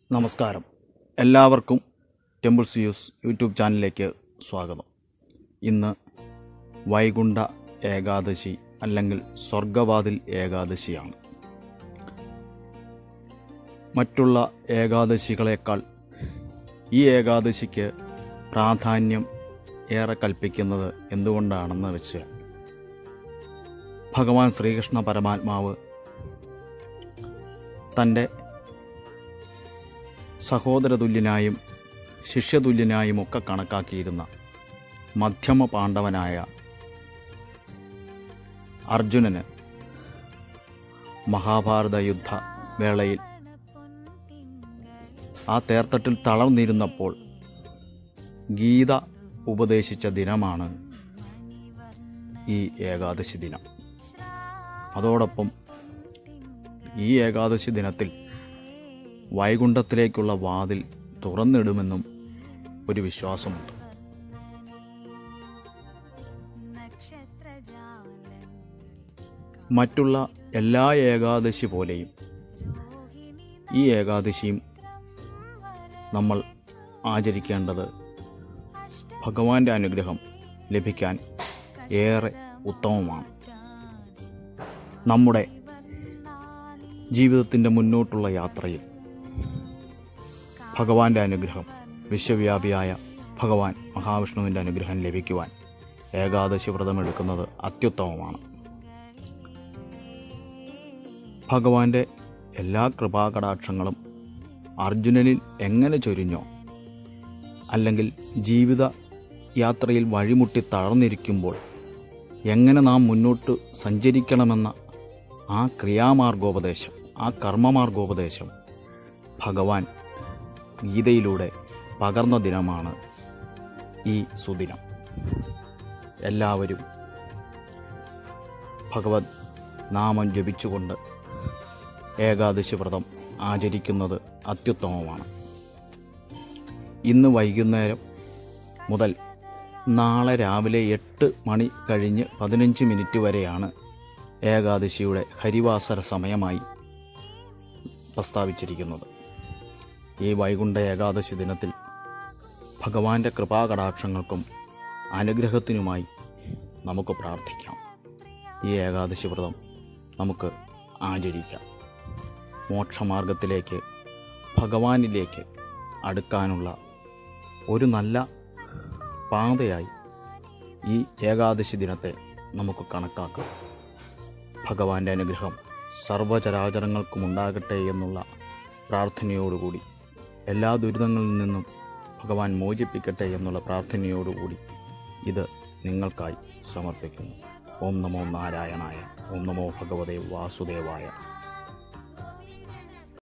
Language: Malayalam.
നമസ്കാരം എല്ലാവർക്കും ടെമ്പിൾസ് വ്യൂസ് യൂട്യൂബ് ചാനലിലേക്ക് സ്വാഗതം ഇന്ന് വൈകുണ്ഠ ഏകാദശി അല്ലെങ്കിൽ സ്വർഗവാതിൽ ഏകാദശിയാണ് മറ്റുള്ള ഏകാദശികളേക്കാൾ ഈ ഏകാദശിക്ക് പ്രാധാന്യം ഏറെ കൽപ്പിക്കുന്നത് എന്തുകൊണ്ടാണെന്ന് വെച്ച് ഭഗവാൻ ശ്രീകൃഷ്ണ പരമാത്മാവ് തൻ്റെ സഹോദരതുല്യനായും ശിഷ്യതുല്യനായും ഒക്കെ കണക്കാക്കിയിരുന്ന മധ്യമ പാണ്ഡവനായ അർജുനന് മഹാഭാരത യുദ്ധ വേളയിൽ ആ തേർത്തട്ടിൽ തളർന്നിരുന്നപ്പോൾ ഗീത ഉപദേശിച്ച ദിനമാണ് ഈ ഏകാദശി ദിനം അതോടൊപ്പം ഈ ഏകാദശി ദിനത്തിൽ വൈകുണ്ഠത്തിലേക്കുള്ള വാതിൽ തുറന്നിടുമെന്നും ഒരു വിശ്വാസമുണ്ട് മറ്റുള്ള എല്ലാ ഏകാദശി പോലെയും ഈ ഏകാദശിയും നമ്മൾ ആചരിക്കേണ്ടത് ഭഗവാന്റെ അനുഗ്രഹം ലഭിക്കാൻ ഏറെ ഉത്തമമാണ് നമ്മുടെ ജീവിതത്തിൻ്റെ മുന്നോട്ടുള്ള യാത്രയിൽ ഭഗവാന്റെ അനുഗ്രഹം വിശ്വവ്യാപിയായ ഭഗവാൻ മഹാവിഷ്ണുവിൻ്റെ അനുഗ്രഹം ലഭിക്കുവാൻ ഏകാദശി വ്രതമെടുക്കുന്നത് അത്യുത്തമമാണ് ഭഗവാന്റെ എല്ലാ കൃപാകടാക്ഷങ്ങളും അർജുനനിൽ എങ്ങനെ ചൊരിഞ്ഞോ അല്ലെങ്കിൽ ജീവിത യാത്രയിൽ വഴിമുട്ടി തളർന്നിരിക്കുമ്പോൾ എങ്ങനെ നാം മുന്നോട്ട് സഞ്ചരിക്കണമെന്ന ആ ക്രിയാമാർഗോപദേശം ആ കർമ്മമാർഗോപദേശം ഭഗവാൻ ഗീതയിലൂടെ പകർന്ന ദിനമാണ് ഈ സുദിനം എല്ലാവരും ഭഗവത് നാമം ജപിച്ചുകൊണ്ട് ഏകാദശി വ്രതം ആചരിക്കുന്നത് അത്യുത്തമമാണ് ഇന്ന് വൈകുന്നേരം മുതൽ നാളെ രാവിലെ എട്ട് മണി കഴിഞ്ഞ് പതിനഞ്ച് മിനിറ്റ് വരെയാണ് ഏകാദശിയുടെ ഹരിവാസര സമയമായി പ്രസ്താവിച്ചിരിക്കുന്നത് ഈ വൈകുണ്ഠ ഏകാദശി ദിനത്തിൽ ഭഗവാന്റെ കൃപാകടാക്ഷങ്ങൾക്കും അനുഗ്രഹത്തിനുമായി നമുക്ക് പ്രാർത്ഥിക്കാം ഈ ഏകാദശി വ്രതം നമുക്ക് ആചരിക്കാം മോക്ഷമാർഗത്തിലേക്ക് ഭഗവാനിലേക്ക് അടുക്കാനുള്ള ഒരു നല്ല പാതയായി ഈ ഏകാദശി ദിനത്തെ നമുക്ക് കണക്കാക്കാം ഭഗവാന്റെ അനുഗ്രഹം സർവചരാചരങ്ങൾക്കും ഉണ്ടാകട്ടെ എന്നുള്ള പ്രാർത്ഥനയോടുകൂടി എല്ലാ ദുരിതങ്ങളിൽ നിന്നും ഭഗവാൻ മോചിപ്പിക്കട്ടെ എന്നുള്ള പ്രാർത്ഥനയോടുകൂടി ഇത് നിങ്ങൾക്കായി സമർപ്പിക്കുന്നു ഓം നമോ നാരായണായ ഓം നമോ ഭഗവതേ വാസുദേവായ